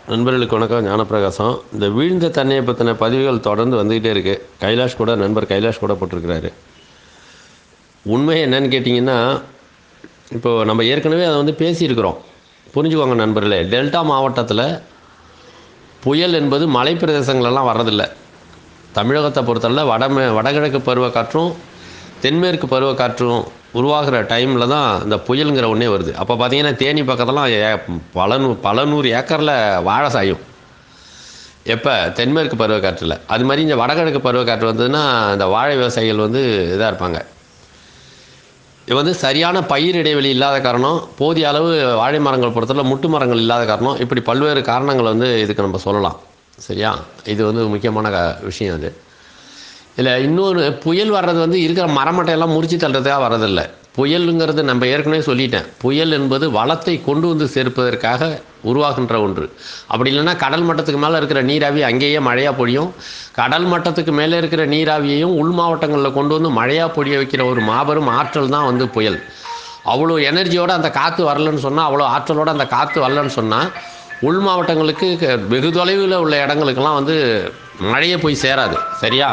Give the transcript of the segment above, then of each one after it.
நண்பர்களுக்கு வணக்கம் ஞானப்பிரகாசம் இந்த வீழ்ந்த தண்ணியை பற்றின பதிவுகள் தொடர்ந்து வந்துக்கிட்டே இருக்குது கைலாஷ் கூட நண்பர் கைலாஷ் கூட போட்டிருக்கிறாரு உண்மை என்னன்னு கேட்டிங்கன்னா இப்போ நம்ம ஏற்கனவே அதை வந்து பேசியிருக்கிறோம் புரிஞ்சுக்கோங்க நண்பர்களே டெல்டா மாவட்டத்தில் புயல் என்பது மலை பிரதேசங்களெல்லாம் வர்றதில்ல தமிழகத்தை பொறுத்தவரை வடமே வடகிழக்கு பருவக்காற்றும் தென்மேற்கு பருவக்காற்றும் உருவாகிற டைமில் தான் இந்த புயலுங்கிற ஒன்றே வருது அப்போ பார்த்தீங்கன்னா தேனி பக்கத்துலாம் ஏ- பல நூ பல நூறு ஏக்கரில் வாழை சாயும் எப்போ தென்மேற்கு பருவக்காற்றில் அது மாதிரி இந்த வடகிழக்கு பருவக்காற்று வந்ததுன்னா இந்த வாழை விவசாயிகள் வந்து இதாக இருப்பாங்க இது வந்து சரியான பயிர் இடைவெளி இல்லாத காரணம் போதிய அளவு வாழை மரங்கள் பொறுத்தவரை முட்டு மரங்கள் இல்லாத காரணம் இப்படி பல்வேறு காரணங்கள் வந்து இதுக்கு நம்ம சொல்லலாம் சரியா இது வந்து முக்கியமான க- விஷயம் அது இதில் இன்னொரு புயல் வர்றது வந்து இருக்கிற மரமட்டையெல்லாம் முறிச்சு தள்ளுறதுக்காக வர்றதில்லை புயலுங்கிறது நம்ம ஏற்கனவே சொல்லிட்டேன் புயல் என்பது வளத்தை கொண்டு வந்து சேர்ப்பதற்காக உருவாகின்ற ஒன்று அப்படி இல்லைன்னா கடல் மட்டத்துக்கு மேலே இருக்கிற நீராவி அங்கேயே மழையாக பொழியும் கடல் மட்டத்துக்கு மேலே இருக்கிற நீராவியையும் உள் மாவட்டங்களில் கொண்டு வந்து மழையாக பொழிய வைக்கிற ஒரு மாபெரும் ஆற்றல் தான் வந்து புயல் அவ்வளோ எனர்ஜியோட அந்த காற்று வரலன்னு சொன்னால் அவ்வளோ ஆற்றலோட அந்த காற்று வரலன்னு சொன்னால் உள் மாவட்டங்களுக்கு க- வெகு தொலைவில் உள்ள இடங்களுக்கெல்லாம் வந்து மழையே போய் சேராது சரியா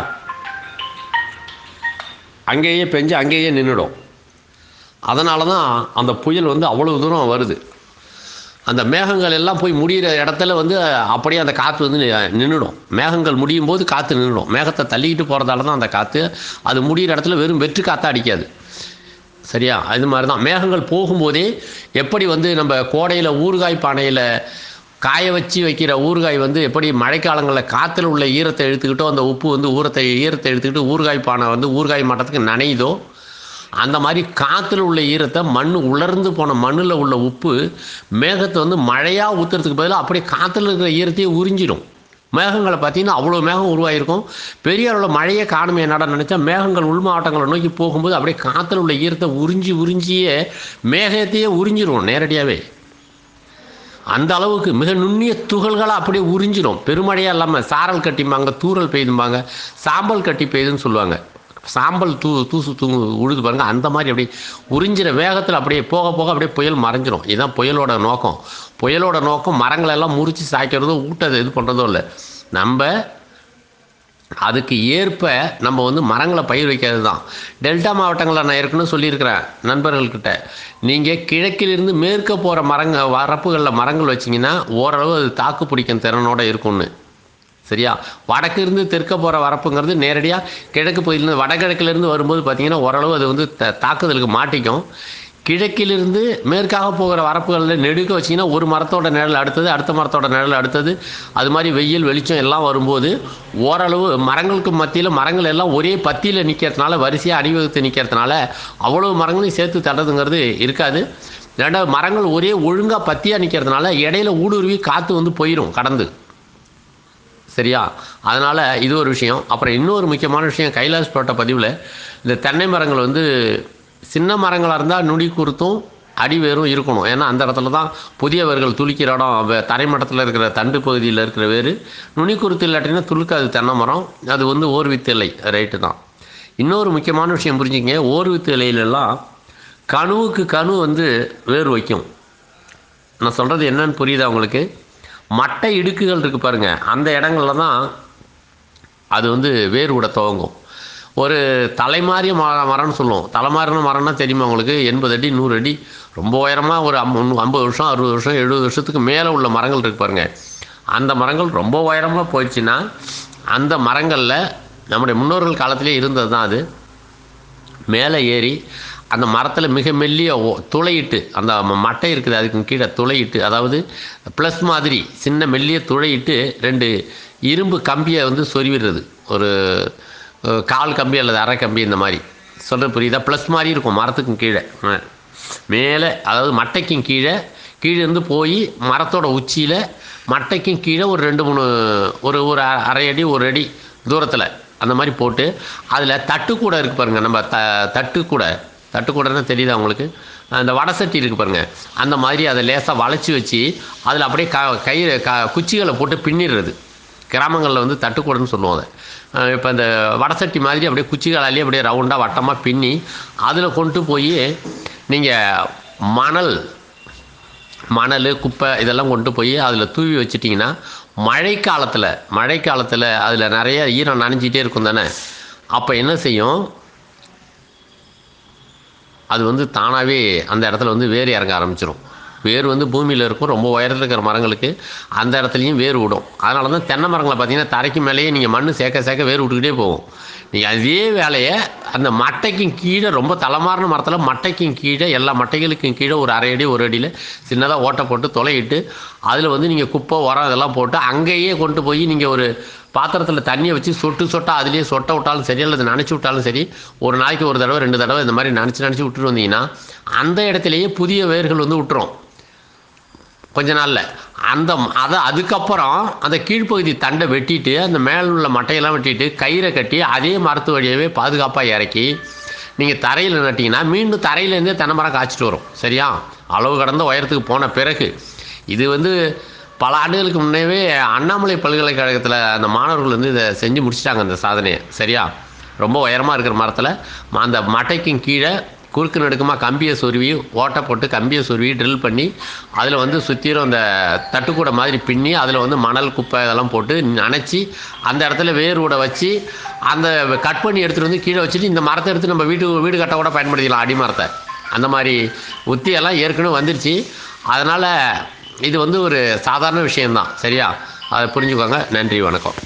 அங்கேயே பெஞ்சு அங்கேயே நின்றுடும் அதனால தான் அந்த புயல் வந்து அவ்வளோ தூரம் வருது அந்த மேகங்கள் எல்லாம் போய் முடிகிற இடத்துல வந்து அப்படியே அந்த காற்று வந்து நின்றுடும் மேகங்கள் முடியும் போது காற்று நின்றுடும் மேகத்தை தள்ளிக்கிட்டு போகிறதால தான் அந்த காற்று அது முடிகிற இடத்துல வெறும் வெற்று காற்றா அடிக்காது சரியா அது மாதிரி தான் மேகங்கள் போகும்போதே எப்படி வந்து நம்ம கோடையில் ஊறுகாய் பானையில் காய வச்சு வைக்கிற ஊறுகாய் வந்து எப்படி மழைக்காலங்களில் காற்றுல உள்ள ஈரத்தை இழுத்துக்கிட்டோ அந்த உப்பு வந்து ஊரத்தை ஈரத்தை எடுத்துக்கிட்டு ஊறுகாய் பானை வந்து ஊறுகாய் மட்டத்துக்கு நனையுதோ அந்த மாதிரி காற்றுல உள்ள ஈரத்தை மண் உலர்ந்து போன மண்ணில் உள்ள உப்பு மேகத்தை வந்து மழையாக ஊற்றுறதுக்கு பதிலாக அப்படியே காற்றுல இருக்கிற ஈரத்தையே உறிஞ்சிடும் மேகங்களை பார்த்தீங்கன்னா அவ்வளோ மேகம் உருவாயிருக்கும் பெரிய அளவில் மழையே காணுமே என்னடா நினச்சா மேகங்கள் உள் மாவட்டங்களை நோக்கி போகும்போது அப்படியே காற்றுல உள்ள ஈரத்தை உறிஞ்சி உறிஞ்சியே மேகத்தையே உறிஞ்சிரும் நேரடியாகவே அந்த அளவுக்கு மிக நுண்ணிய துகள்களாக அப்படியே உறிஞ்சிடும் பெருமழையாக இல்லாமல் சாரல் கட்டிம்பாங்க தூறல் பெய்தும்பாங்க சாம்பல் கட்டி பெய்யுதுன்னு சொல்லுவாங்க சாம்பல் தூ தூசு தூ உழுது பாருங்க அந்த மாதிரி அப்படியே உறிஞ்சிற வேகத்தில் அப்படியே போக போக அப்படியே புயல் மறைஞ்சிரும் இதுதான் புயலோட நோக்கம் புயலோட நோக்கம் மரங்களை எல்லாம் முறித்து சாய்க்கிறதோ ஊட்டதை இது பண்ணுறதோ இல்லை நம்ம அதுக்கு ஏற்ப நம்ம வந்து மரங்களை பயிர் வைக்கிறது தான் டெல்டா மாவட்டங்களில் நான் ஏற்கனவே சொல்லியிருக்கிறேன் நண்பர்கள்கிட்ட நீங்கள் கிழக்கிலிருந்து மேற்க போகிற மரங்க வரப்புகளில் மரங்கள் வச்சிங்கன்னா ஓரளவு அது தாக்கு பிடிக்கும் திறனோட இருக்கும்னு சரியா வடக்கு இருந்து தெற்க போகிற வரப்புங்கிறது நேரடியாக கிழக்கு பகுதியிலேருந்து வடகிழக்கிலிருந்து வரும்போது பார்த்தீங்கன்னா ஓரளவு அது வந்து த தாக்குதலுக்கு மாட்டிக்கும் கிழக்கிலிருந்து மேற்காக போகிற வரப்புகளில் நெடுக்க வச்சிங்கன்னா ஒரு மரத்தோட நிழல் அடுத்தது அடுத்த மரத்தோட நிழல் அடுத்தது அது மாதிரி வெயில் வெளிச்சம் எல்லாம் வரும்போது ஓரளவு மரங்களுக்கு மத்தியில் மரங்கள் எல்லாம் ஒரே பத்தியில் நிற்கிறதுனால வரிசையாக அணிவகுத்து நிற்கிறதுனால அவ்வளோ மரங்களையும் சேர்த்து தடுறதுங்கிறது இருக்காது ரெண்டாவது மரங்கள் ஒரே ஒழுங்காக பத்தியாக நிற்கிறதுனால இடையில ஊடுருவி காற்று வந்து போயிடும் கடந்து சரியா அதனால் இது ஒரு விஷயம் அப்புறம் இன்னொரு முக்கியமான விஷயம் கைலாஷ் போட்ட பதிவில் இந்த தென்னை மரங்கள் வந்து சின்ன மரங்களாக இருந்தால் நுடி குருத்தும் அடிவேரும் இருக்கணும் ஏன்னா அந்த இடத்துல தான் புதிய வேர்கள் துளிக்கிற இடம் வே- தரைமட்டத்தில் இருக்கிற தண்டு பகுதியில் இருக்கிற வேர் நுனி குருத்து இல்லாட்டினா துளுக்காது தென்னை மரம் அது வந்து ஓர் வித்து இலை ரைட்டு தான் இன்னொரு முக்கியமான விஷயம் புரிஞ்சுங்க ஓர் வித்து இலையிலெல்லாம் கணுவுக்கு கணு வந்து வேர் வைக்கும் நான் சொல்கிறது என்னன்னு புரியுதா உங்களுக்கு மட்டை இடுக்குகள் இருக்குது பாருங்கள் அந்த இடங்கள்ல தான் அது வந்து வேர் விட துவங்கும் ஒரு தலைமாறிய ம மரம்னு சொல்லுவோம் தலைமாறின மரம்னா தெரியுமா உங்களுக்கு எண்பது அடி நூறு அடி ரொம்ப உயரமாக ஒரு ஐம்பது ஐம்பது வருஷம் அறுபது வருஷம் எழுபது வருஷத்துக்கு மேலே உள்ள மரங்கள் இருக்கு பாருங்க அந்த மரங்கள் ரொம்ப உயரமாக போயிடுச்சுன்னா அந்த மரங்களில் நம்முடைய முன்னோர்கள் காலத்திலே இருந்தது தான் அது மேலே ஏறி அந்த மரத்தில் மிக மெல்லிய ஓ- துளையிட்டு அந்த ம- மட்டை இருக்குது அதுக்கு கீழே துளையிட்டு அதாவது ப்ளஸ் மாதிரி சின்ன மெல்லிய துளையிட்டு ரெண்டு இரும்பு கம்பியை வந்து சொருவிடுறது ஒரு அஹ், கால் கம்பி அல்லது அரை கம்பி இந்த மாதிரி சொல்கிறது புரியுதா ப்ளஸ் மாதிரி இருக்கும் மரத்துக்கும் கீழே அஹ். மேலே அதாவது மட்டைக்கும் கீழே கீழே இருந்து போய் மரத்தோட உச்சியில் மட்டைக்கும் கீழே ஒரு ரெண்டு மூணு ஒரு ஒரு அ- அரை அடி ஒரு அடி தூரத்தில் அந்த மாதிரி போட்டு அதில் தட்டுக்கூடை இருக்குது பாருங்கள் நம்ம த தட்டுக்கூடை தட்டுக்கூடைன்னா தெரியுதா உங்களுக்கு அந்த வடசட்டி இருக்குது பாருங்கள் அந்த மாதிரி அதை லேசாக வளைச்சி வச்சு அதில் அப்படியே க கயிறு க குச்சிகளை போட்டு பின்னிடுறது கிராமங்களில் வந்து தட்டுக்கூடன்னு சொல்லுவோம் அதை இப்போ இந்த வடசட்டி மாதிரி அப்படியே குச்சிகளாலேயே அப்படியே ரவுண்டாக வட்டமாக பின்னி அதில் கொண்டு போய் நீங்கள் மணல் மணல் குப்பை இதெல்லாம் கொண்டு போய் அதில் தூவி வச்சிட்டிங்கன்னா மழைக்காலத்தில் மழைக்காலத்தில் அதில் நிறைய ஈரம் நனைஞ்சிட்டே இருக்கும் தானே அப்போ என்ன செய்யும் அது வந்து தானாகவே அந்த இடத்துல வந்து வேர் இறங்க ஆரம்பிச்சிடும் வேர் வந்து பூமியில் இருக்கும் ரொம்ப உயரத்தில் இருக்கிற மரங்களுக்கு அந்த இடத்துலையும் வேர் விடும் அதனால தான் தென்னை மரங்களை பார்த்தீங்கன்னா தரைக்கு மேலேயே நீங்கள் மண் சேர்க்க சேர்க்க வேர் விட்டுக்கிட்டே போகும் நீங்கள் அதே வேலையை அந்த மட்டைக்கும் கீழே ரொம்ப தலைமாறின மரத்தில் மட்டைக்கும் கீழே எல்லா மட்டைகளுக்கும் கீழே ஒரு அரை அடி ஒரு அடியில் சின்னதாக ஓட்டை போட்டு தொலையிட்டு அதில் வந்து நீங்கள் குப்பை உரம் இதெல்லாம் போட்டு அங்கேயே கொண்டு போய் நீங்கள் ஒரு பாத்திரத்தில் தண்ணியை வச்சு சொட்டு சொட்டாக அதுலேயே சொட்ட விட்டாலும் சரி அல்லது நனைச்சி விட்டாலும் சரி ஒரு நாளைக்கு ஒரு தடவை ரெண்டு தடவை இந்த மாதிரி நனைச்சி நனைச்சி விட்டுட்டு வந்தீங்கன்னா அந்த இடத்துலையே புதிய வேர்கள் வந்து விட்டுரும் கொஞ்ச நாளில் அந்த அதை அதுக்கப்புறம் அந்த கீழ்ப்பகுதி தண்டை வெட்டிட்டு அந்த மேல உள்ள மட்டையெல்லாம் வெட்டிட்டு கயிறை கட்டி அதே மரத்து வழியாகவே பாதுகாப்பாக இறக்கி நீங்கள் தரையில் நட்டிங்கன்னா மீண்டும் தரையிலேருந்தே தென்னை மரம் காய்ச்சிட்டு வரும் சரியா அளவு கடந்த உயரத்துக்கு போன பிறகு இது வந்து பல ஆண்டுகளுக்கு முன்னவே அண்ணாமலை பல்கலைக்கழகத்தில் அந்த மாணவர்கள் வந்து இதை செஞ்சு முடிச்சிட்டாங்க அந்த சாதனையை சரியா ரொம்ப உயரமாக இருக்கிற மரத்தில் அந்த மட்டைக்கும் கீழே குறுக்கு நடுக்கமாக கம்பியை சொருவி ஓட்டை போட்டு கம்பியை சொருவி ட்ரில் பண்ணி அதில் வந்து சுற்றிலும் அந்த தட்டுக்கூடை மாதிரி பின்னி அதில் வந்து மணல் குப்பை இதெல்லாம் போட்டு நனைச்சி அந்த இடத்துல வேர் விட வச்சு அந்த கட் பண்ணி எடுத்துகிட்டு வந்து கீழே வச்சுட்டு இந்த மரத்தை எடுத்து நம்ம வீட்டு வீடு கட்ட கூட பயன்படுத்திக்கலாம் அடிமரத்தை அந்த மாதிரி உத்தியெல்லாம் ஏற்கனவே வந்துருச்சு அதனால் இது வந்து ஒரு சாதாரண விஷயம்தான் சரியா அதை புரிஞ்சுக்கோங்க நன்றி வணக்கம்